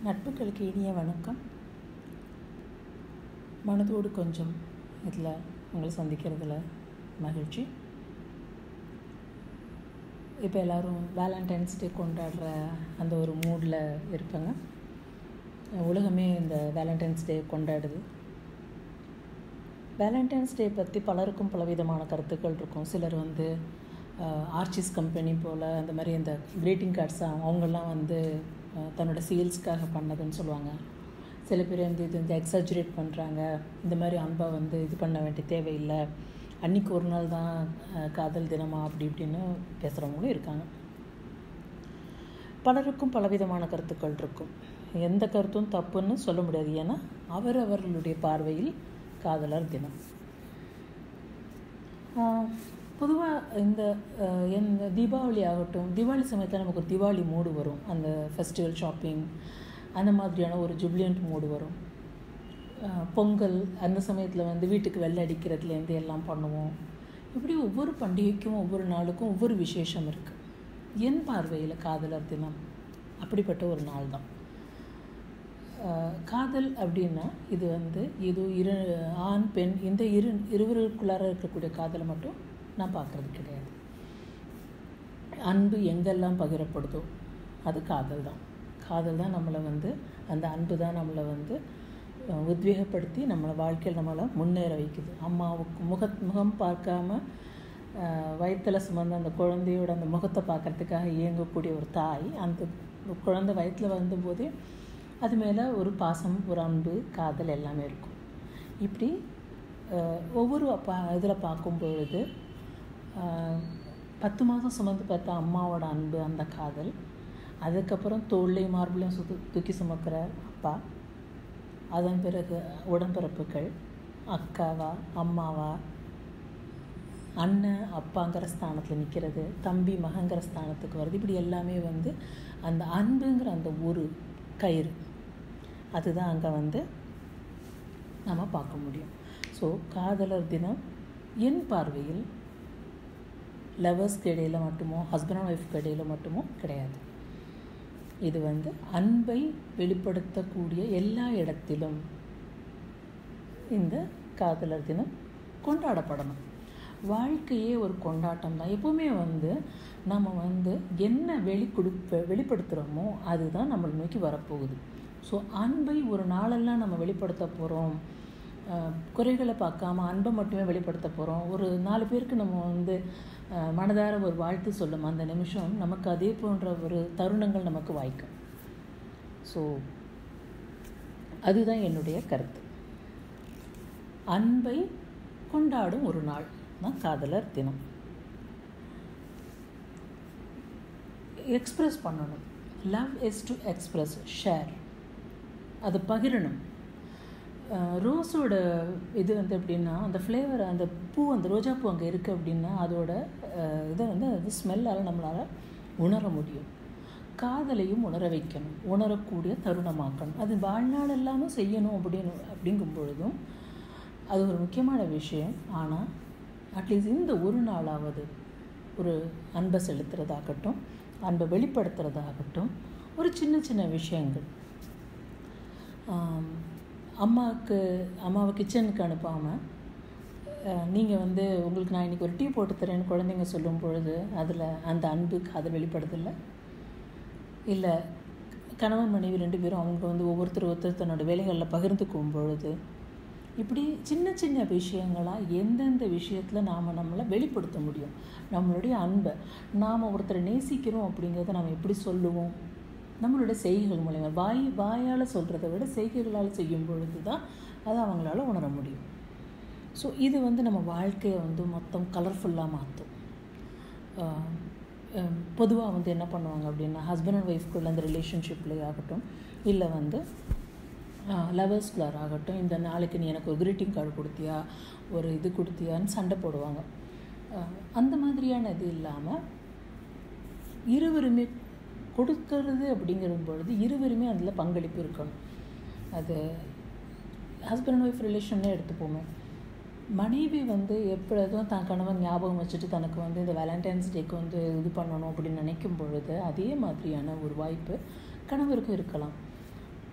நட்புகளுக்கு இனிய வணக்கம் மனதோடு கொஞ்சம் இதில் உங்களை சந்திக்கிறதுல மகிழ்ச்சி இப்போ எல்லோரும் வேலண்டைன்ஸ் டே கொண்டாடுற அந்த ஒரு மூடில் இருப்பாங்க உலகமே இந்த வேலண்டைன்ஸ் டே கொண்டாடுது வேலண்டைன்ஸ் டே பற்றி பலருக்கும் பலவிதமான கருத்துக்கள் இருக்கும் சிலர் வந்து ஆர்ச்சிஸ் கம்பெனி போல் அந்த மாதிரி இந்த க்ரீட்டிங் கார்ட்ஸ் அவங்கெல்லாம் வந்து தன்னோட சேல்ஸ்க்காக பண்ணதுன்னு சொல்லுவாங்க சில பேர் வந்து இது வந்து எக்ஸாஜுரேட் பண்ணுறாங்க இந்த மாதிரி அன்பை வந்து இது பண்ண வேண்டிய தேவையில்லை அன்றைக்கி ஒரு நாள் தான் காதல் தினமா அப்படி இப்படின்னு பேசுகிறவங்களும் இருக்காங்க பலருக்கும் பலவிதமான கருத்துக்கள் இருக்கும் எந்த கருத்தும் தப்புன்னு சொல்ல முடியாது ஏன்னா அவர் அவர்களுடைய பார்வையில் காதலர் தினம் பொதுவாக இந்த எந்த தீபாவளி ஆகட்டும் தீபாவளி சமயத்தில் நமக்கு ஒரு தீபாவளி மூடு வரும் அந்த ஃபெஸ்டிவல் ஷாப்பிங் அந்த மாதிரியான ஒரு ஜுப்ளியன்ட் மூடு வரும் பொங்கல் அந்த சமயத்தில் வந்து வீட்டுக்கு வெள்ளை அடிக்கிறதுலேருந்து எல்லாம் பண்ணுவோம் இப்படி ஒவ்வொரு பண்டிகைக்கும் ஒவ்வொரு நாளுக்கும் ஒவ்வொரு விசேஷம் இருக்குது என் பார்வையில் காதலர் தினம் அப்படிப்பட்ட ஒரு நாள் தான் காதல் அப்படின்னா இது வந்து இது இரு ஆண் பெண் இந்த இரு இருவருக்குள்ளார இருக்கக்கூடிய காதலை மட்டும் நான் பார்க்குறது கிடையாது அன்பு எங்கெல்லாம் பகிரப்படுதோ அது காதல் தான் காதல் தான் நம்மளை வந்து அந்த அன்பு தான் நம்மளை வந்து உத்வேகப்படுத்தி நம்மளை வாழ்க்கையில் நம்மளை முன்னேற வைக்குது அம்மாவுக்கு முக முகம் பார்க்காம வயிற்றில் சுமந்த அந்த குழந்தையோட அந்த முகத்தை பார்க்குறதுக்காக இயங்கக்கூடிய ஒரு தாய் அந்த குழந்தை வயிற்றில் வந்தபோதே அது மேலே ஒரு பாசம் ஒரு அன்பு காதல் எல்லாமே இருக்கும் இப்படி ஒவ்வொரு பா இதில் பார்க்கும் பொழுது பத்து மாதம் சுமந்து பார்த்தா அம்மாவோட அன்பு அந்த காதல் அதுக்கப்புறம் தோல்லையும் மார்பிளையும் சுத்து தூக்கி சுமக்கிற அப்பா அதன் பிறகு உடன்பிறப்புகள் அக்காவா அம்மாவா அண்ணன் அப்பாங்கிற ஸ்தானத்தில் நிற்கிறது தம்பி மகங்கிற ஸ்தானத்துக்கு வருது இப்படி எல்லாமே வந்து அந்த அன்புங்கிற அந்த ஒரு கயிறு அதுதான் அங்கே வந்து நம்ம பார்க்க முடியும் ஸோ காதலர் தினம் என் பார்வையில் லவர்ஸ்க்கு இடையில் மட்டுமோ ஹஸ்பண்ட் அண்ட் ஒய்ஃப்க்கு இடையில் மட்டுமோ கிடையாது இது வந்து அன்பை வெளிப்படுத்தக்கூடிய எல்லா இடத்திலும் இந்த காதலர் தினம் கொண்டாடப்படணும் வாழ்க்கையே ஒரு கொண்டாட்டம் தான் எப்போவுமே வந்து நம்ம வந்து என்ன வெளி கொடுப்ப வெளிப்படுத்துகிறோமோ அதுதான் நம்மளை நோக்கி வரப்போகுது ஸோ அன்பை ஒரு நாளெல்லாம் நம்ம வெளிப்படுத்த போகிறோம் குறைகளை பார்க்காம அன்பை மட்டுமே வெளிப்படுத்த போகிறோம் ஒரு நாலு பேருக்கு நம்ம வந்து மனதார ஒரு வாழ்த்து சொல்லும் அந்த நிமிஷம் நமக்கு அதே போன்ற ஒரு தருணங்கள் நமக்கு வாய்க்கும் ஸோ அதுதான் என்னுடைய கருத்து அன்பை கொண்டாடும் ஒரு நாள் தான் காதலர் தினம் எக்ஸ்ப்ரெஸ் பண்ணணும் love is to express share அது பகிரணும் ரோஸோட இது வந்து எப்படின்னா அந்த ஃப்ளேவர் அந்த பூ அந்த ரோஜா பூ அங்கே இருக்குது அப்படின்னா அதோட இதை வந்து அது ஸ்மெல்லால் நம்மளால் உணர முடியும் காதலையும் உணர வைக்கணும் உணரக்கூடிய தருணமாக்கணும் அது வாழ்நாள் எல்லாமே செய்யணும் அப்படின்னு அப்படிங்கும் பொழுதும் அது ஒரு முக்கியமான விஷயம் ஆனால் அட்லீஸ்ட் இந்த ஒரு நாளாவது ஒரு அன்பை செலுத்துறதாகட்டும் அன்பை வெளிப்படுத்துறதாகட்டும் ஒரு சின்ன சின்ன விஷயங்கள் அம்மாவுக்கு அம்மாவை கிச்சனுக்கு அனுப்பாமல் நீங்கள் வந்து உங்களுக்கு நான் இன்றைக்கி ஒரு டீ போட்டு தரேன்னு குழந்தைங்க சொல்லும் பொழுது அதில் அந்த அன்புக்கு அதை வெளிப்படுதில்லை இல்லை கணவன் மனைவி ரெண்டு பேரும் அவங்க வந்து ஒவ்வொருத்தர் ஒருத்தர் தன்னோட வேலைகளில் பகிர்ந்துக்கும் பொழுது இப்படி சின்ன சின்ன விஷயங்களாக எந்தெந்த விஷயத்தில் நாம் நம்மளை வெளிப்படுத்த முடியும் நம்மளுடைய அன்பை நாம் ஒருத்தரை நேசிக்கிறோம் அப்படிங்கிறத நாம் எப்படி சொல்லுவோம் நம்மளுடைய செய்கைகள் மூலயமா வாய் வாயால் சொல்கிறத விட செய்கைகளால் செய்யும் பொழுது தான் அதை அவங்களால உணர முடியும் ஸோ இது வந்து நம்ம வாழ்க்கையை வந்து மொத்தம் கலர்ஃபுல்லாக மாற்றும் பொதுவாக வந்து என்ன பண்ணுவாங்க அப்படின்னா ஹஸ்பண்ட் அண்ட் ஒய்ஃப்குள்ள அந்த ரிலேஷன்ஷிப்லேயே ஆகட்டும் இல்லை வந்து லவர்ஸ்குள்ளார் ஆகட்டும் இந்த நாளைக்கு நீ எனக்கு ஒரு க்ரீட்டிங் கார்டு கொடுத்தியா ஒரு இது கொடுத்தியான்னு சண்டை போடுவாங்க அந்த மாதிரியான இது இல்லாமல் இருவருமே கொடுக்கறது அப்படிங்கிற பொழுது இருவருமே அதில் பங்களிப்பு இருக்கணும் அது ஹஸ்பண்ட் அண்ட் ஒய்ஃப் ரிலேஷன்னே எடுத்துப்போமே மனைவி வந்து எப்பொழுதும் தான் கணவன் ஞாபகம் வச்சுட்டு தனக்கு வந்து இந்த வேலண்டைன்ஸ் டேக்கு வந்து இது பண்ணணும் அப்படின்னு நினைக்கும் பொழுது அதே மாதிரியான ஒரு வாய்ப்பு கணவருக்கும் இருக்கலாம்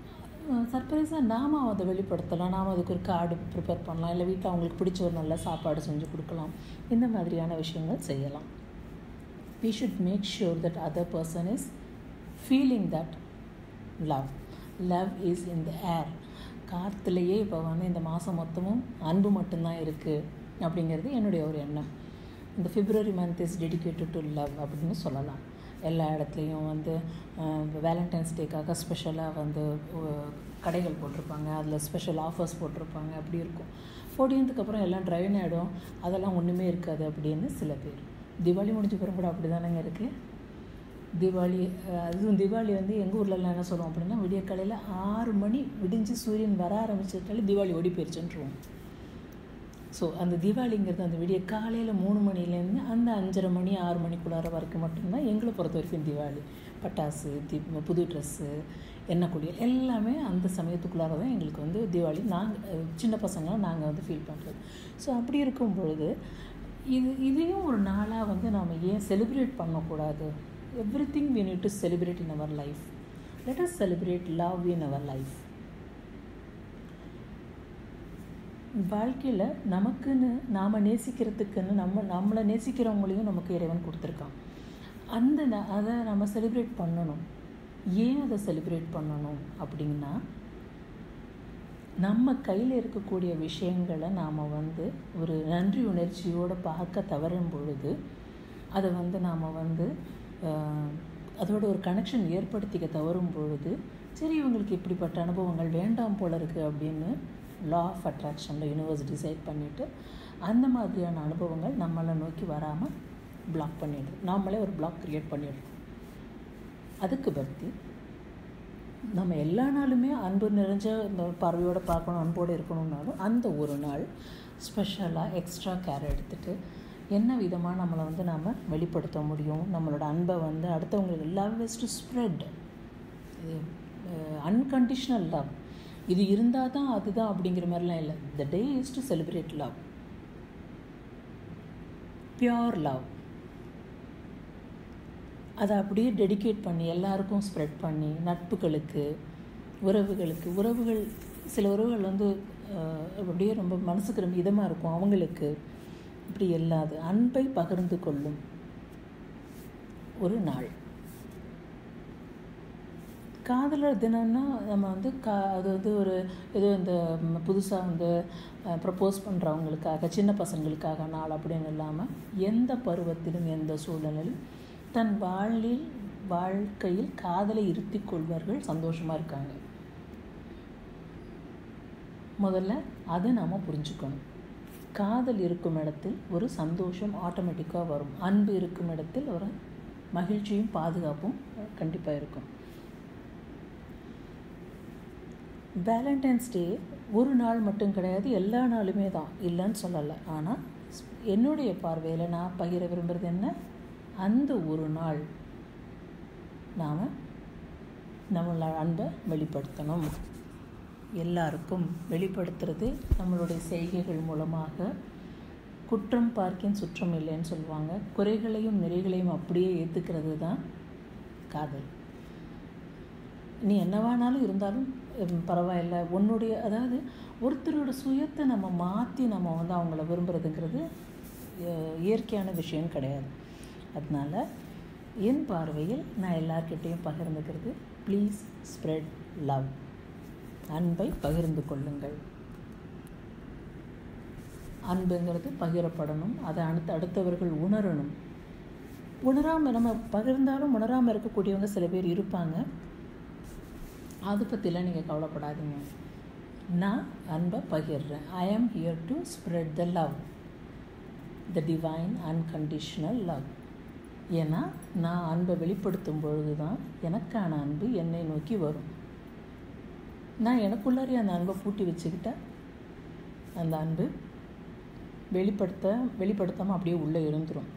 சர்ப்ரைஸாக நாம் அதை வெளிப்படுத்தலாம் நாம் அதுக்கு ஒரு கார்டு ப்ரிப்பேர் பண்ணலாம் இல்லை வீட்டில் அவங்களுக்கு பிடிச்ச ஒரு நல்ல சாப்பாடு செஞ்சு கொடுக்கலாம் இந்த மாதிரியான விஷயங்கள் செய்யலாம் we should make sure that other person is feeling that love love is in the air காற்றுலையே இப்போ வந்து இந்த மாதம் மொத்தமும் அன்பு மட்டும்தான் இருக்குது அப்படிங்கிறது என்னுடைய ஒரு எண்ணம் இந்த February month is dedicated to love அப்படின்னு சொல்லலாம் எல்லா இடத்துலையும் வந்து வேலண்டைன்ஸ் டேக்காக ஸ்பெஷலாக வந்து அஹ், கடைகள் போட்டிருப்பாங்க அதில் ஸ்பெஷல் ஆஃபர்ஸ் போட்டிருப்பாங்க அப்படி இருக்கும் ஃபோர்டீன்த்துக்கு அப்புறம் எல்லாம் ட்ரைன் ஆகிடும் அதெல்லாம் ஒன்றுமே இருக்காது அப்படின்னு சில பேர் தீபாவளி முடிஞ்ச பிறகு கூட அப்படி தானேங்க இருக்குது தீபாவளி அஹ், அதுவும் தீபாவளி வந்து எங்கள் ஊர்லலாம் என்ன சொல்லுவோம் அப்படின்னா விடிய காலையில் ஆறு மணி விடிஞ்சு சூரியன் வர ஆரம்பிச்சிட்டாலே தீபாவளி ஓடி போயிடுச்சுன்றுவோம் ஸோ அந்த தீபாவளிங்கிறது அந்த விடிய காலையில் மூணு மணிலேருந்து அந்த அஞ்சரை மணி ஆறு மணிக்குள்ளார வரைக்கும் மட்டும்தான் எங்களை பொறுத்த வரைக்கும் தீபாவளி பட்டாசு தீ புது ட்ரெஸ்ஸு எண்ணெய் குளியல் எல்லாமே அந்த சமயத்துக்குள்ளார தான் எங்களுக்கு வந்து தீபாவளி நாங்கள் சின்ன பசங்களாம் நாங்கள் வந்து ஃபீல் பண்ணுறது ஸோ அப்படி இருக்கும் பொழுது இது இதையும் ஒரு நாளாக வந்து நாம் ஏன் செலிப்ரேட் பண்ணக்கூடாது everything we need to celebrate in our life let us celebrate love in our life வாழ்க்கையில் நமக்குன்னு நாம் நேசிக்கிறதுக்குன்னு நம்ம நம்மளை நேசிக்கிறவங்களையும் நமக்கு இறைவன் கொடுத்துருக்கான் அந்த ந- அதை நம்ம செலிப்ரேட் பண்ணணும் ஏன் அதை செலிப்ரேட் பண்ணணும் அப்படின்னா நம்ம கையில் இருக்கக்கூடிய விஷயங்களை நாம் வந்து ஒரு நன்றி உணர்ச்சியோடு பார்க்க தவறும் பொழுது அதை வந்து நாம் வந்து ஆஹ், அதோட ஒரு கனெக்ஷன் ஏற்படுத்திக்க தவறும் பொழுது சரி இவங்களுக்கு இப்படிப்பட்ட அனுபவங்கள் வேண்டாம் போல இருக்குது அப்படின்னு லா ஆஃப் அட்ராக்ஷனில் யூனிவர்ஸ் டிசைட் பண்ணிவிட்டு அந்த மாதிரியான அனுபவங்கள் நம்மளை நோக்கி வராமல் பிளாக் பண்ணிடுறோம் நாமளே ஒரு பிளாக் க்ரியேட் பண்ணிடுறோம் அதுக்கு பக்தி நம்ம எல்லா நாளுமே அன்பு நிறைஞ்ச இந்த பார்வையோடு பார்க்கணும் அன்போடு இருக்கணும்னாலும் அந்த ஒரு நாள் ஸ்பெஷலாக எக்ஸ்ட்ரா கேர் எடுத்துட்டு என்ன விதமாக நம்மளை வந்து நாம் வெளிப்படுத்த முடியும் நம்மளோட அன்பை வந்து அடுத்தவங்களுக்கு லவ் இஸ் டு ஸ்ப்ரெட் இது அன்கண்டிஷ்னல் லவ் இது இருந்தால் தான் அதுதான் அப்படிங்கிற மாதிரிலாம் இல்லை the day is to celebrate love pure love அதை அப்படியே டெடிகேட் பண்ணி எல்லாருக்கும் ஸ்ப்ரெட் பண்ணி நட்புகளுக்கு உறவுகளுக்கு உறவுகள் சில உறவுகள் வந்து அஹ், அப்படியே ரொம்ப மனசுக்கு ரொம்ப இதமாக இருக்கும் அவங்களுக்கு இப்படி எல்லாது அன்பை பகிர்ந்து கொள்ளும் ஒரு நாள் காதலர் தினம்னா நம்ம வந்து கா அது வந்து ஒரு ஏதோ இந்த புதுசாக வந்து ப்ரப்போஸ் பண்ணுறவங்களுக்காக சின்ன பசங்களுக்காக நாள் அப்படின்னு இல்லாமல் எந்த பருவத்திலும் எந்த சூழ்நிலையிலும் தன் வாழ்வில் வாழ்க்கையில் காதலை இருத்திக் கொள்வார்கள் சந்தோஷமாக இருக்காங்க முதல்ல அதை நாம் புரிஞ்சுக்கணும் காதல் இருக்கும் இடத்தில் ஒரு சந்தோஷம் ஆட்டோமேட்டிக்காக வரும் அன்பு இருக்கும் இடத்தில் ஒரு மகிழ்ச்சியும் பாதுகாப்பும் கண்டிப்பாக இருக்கும் வேலண்டைன்ஸ் டே ஒரு நாள் மட்டும் கிடையாது எல்லா நாளுமே தான் இல்லைன்னு சொல்லலை ஆனால் என்னுடைய பார்வையில் நான் பகிர விரும்புகிறது என்ன அந்த ஒரு நாள் நாம் நம்மளோட அன்பை வெளிப்படுத்தணும் எல்லாருக்கும் வெளிப்படுத்துறது நம்மளுடைய செய்கைகள் மூலமாக குற்றம் பார்க்கின் சுற்றம் இல்லைன்னு சொல்லுவாங்க குறைகளையும் நிறைகளையும் அப்படியே ஏற்றுக்கிறது தான் காதல் நீ என்னவானாலும் இருந்தாலும் உம், பரவாயில்ல உன்னுடைய அதாவது ஒருத்தரோட சுயத்தை நம்ம மாற்றி நம்ம வந்து அவங்கள விரும்புறதுங்கிறது அஹ், இயற்கையான விஷயம் கிடையாது அதனால என் பார்வையில் நான் எல்லார்கிட்டேயும் பகிர்ந்துக்கிறது ப்ளீஸ் ஸ்ப்ரெட் லவ் அன்பை பகிர்ந்து கொள்ளுங்கள் அன்புங்கிறது பகிரப்படணும் அதை அடுத்து அடுத்தவர்கள் உணரணும் உணராமல் நம்ம பகிர்ந்தாலும் உணராமல் இருக்கக்கூடியவங்க சில பேர் இருப்பாங்க அதை பற்றிலாம் நீங்கள் கவலைப்படாதீங்க நான் அன்பை பகிர்றேன் I am here to spread the love the divine unconditional love ஏன்னா நான் அன்பை வெளிப்படுத்தும் பொழுது தான் எனக்கான அன்பு என்னை நோக்கி வரும் நான் எனக்குள்ளாரே அந்த அன்பை பூட்டி வச்சுக்கிட்டா அந்த அன்பு வெளிப்படுத்த வெளிப்படுத்தாமல் அப்படியே உள்ளே இருந்துரும்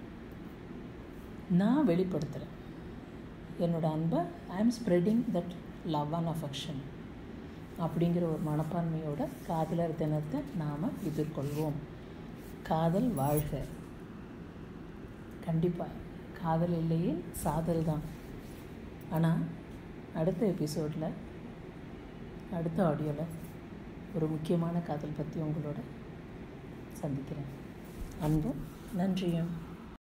நான் வெளிப்படுத்துகிறேன் என்னோட அன்பை I am spreading that love and affection அப்படிங்கிற ஒரு மனப்பான்மையோட காதலர் தினத்தை நாம் எதிர்கொள்வோம் காதல் வாழ்க கண்டிப்பாக காதல் இல்லையே சாதல் தான் ஆனால் அடுத்த எபிசோடில் அடுத்த ஆடியோவில் ஒரு முக்கியமான காதல் பற்றி உங்களோட சந்திக்கிறேன் அன்பும் நன்றியும்